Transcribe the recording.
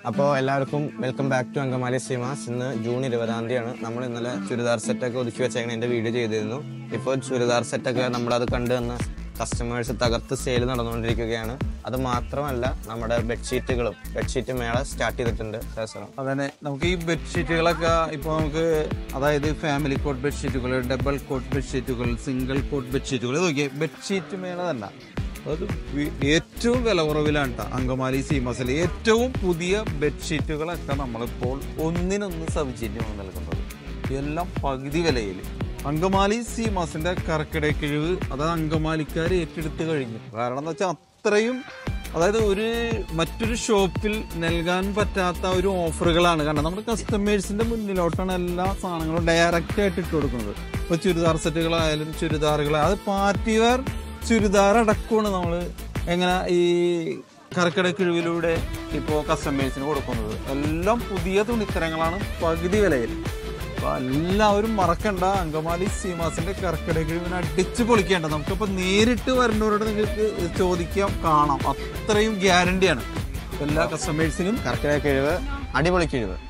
അപ്പോൾ എല്ലാവർക്കും welcome back to Angamaly Seemas ഇന്ന് ജൂൺ ഇരുപതാം തീയതിയാണ് നമ്മൾ ഇന്നലെ ചുരിദാർ സെറ്റൊക്കെ ഒതുക്കി വെച്ചേക്കണ എൻ്റെ വീഡിയോ ചെയ്തിരുന്നു ഇപ്പോൾ ചുരിദാർ സെറ്റൊക്കെ നമ്മളത് കണ്ടു വന്ന് കസ്റ്റമേഴ്സ് തകർത്ത് സെയിൽ നടന്നുകൊണ്ടിരിക്കുകയാണ് അത് മാത്രമല്ല നമ്മുടെ ബെഡ്ഷീറ്റുകളും ബെഡ്ഷീറ്റ് മേള സ്റ്റാർട്ട് ചെയ്തിട്ടുണ്ട് സാർ അതന്നെ നമുക്ക് ഈ ബെഡ്ഷീറ്റുകളൊക്കെ ഇപ്പോൾ നമുക്ക് അതായത് ഫാമിലി കോട്ട് ബെഡ്ഷീറ്റുകൾ ഡബിൾ കോട്ട് ബെഡ്ഷീറ്റുകൾ സിംഗിൾ കോട്ട് ബെഡ്ഷീറ്റുകൾ നോക്കിയേ ബെഡ്ഷീറ്റ് മേള തന്നെ അത് വി- ഏറ്റവും വില കുറവിലാണ് ട്ടോ അങ്കമാലി സീമസിൽ ഏറ്റവും പുതിയ ബെഡ്ഷീറ്റുകളൊക്കെ നമ്മളിപ്പോൾ ഒന്നിനൊന്ന് സബ്സിഡിയാണ് നൽകുന്നത് എല്ലാം പകുതി വിലയിൽ അങ്കമാലി സീമാസിന്റെ കർക്കിടക കിഴിവ് അത് അങ്കമാലിക്കാർ ഏറ്റെടുത്ത് കഴിഞ്ഞു കാരണം എന്ന് വെച്ചാൽ അത്രയും അതായത് ഒരു മറ്റൊരു ഷോപ്പിൽ നൽകാൻ പറ്റാത്ത ഒരു ഓഫറുകളാണ് കാരണം നമ്മുടെ കസ്റ്റമേഴ്സിന്റെ മുന്നിലോട്ടാണ് എല്ലാ സാധനങ്ങളും ഡയറക്റ്റ് ആയിട്ട് ഇട്ട് കൊടുക്കുന്നത് ഇപ്പൊ ചുരിദാർ സെറ്റുകളായാലും ചുരിദാറുകൾ അത് പാർട്ടി വെയർ ചുരിദാർ അടക്കമാണ് നമ്മൾ എങ്ങനെ ഈ കർക്കിടക കിഴിവിലൂടെ ഇപ്പോൾ കസ്റ്റമേഴ്സിന് കൊടുക്കുന്നത് എല്ലാം പുതിയ തുണിത്തരങ്ങളാണ് പകുതി വിലയിൽ അപ്പൊ എല്ലാവരും മറക്കണ്ട അങ്കമാലി സീമാസിന്റെ കർക്കിടക കിഴിവിനെ അടിച്ചു പൊളിക്കേണ്ട നമുക്കിപ്പോ നേരിട്ട് വരുന്നവരോട് നിങ്ങൾക്ക് ചോദിക്കാം കാണാം അത്രയും ഗ്യാരണ്ടിയാണ് എല്ലാ കസ്റ്റമേഴ്സിനും കർക്കിടക കിഴിവ് അടിപൊളി കിഴിവ്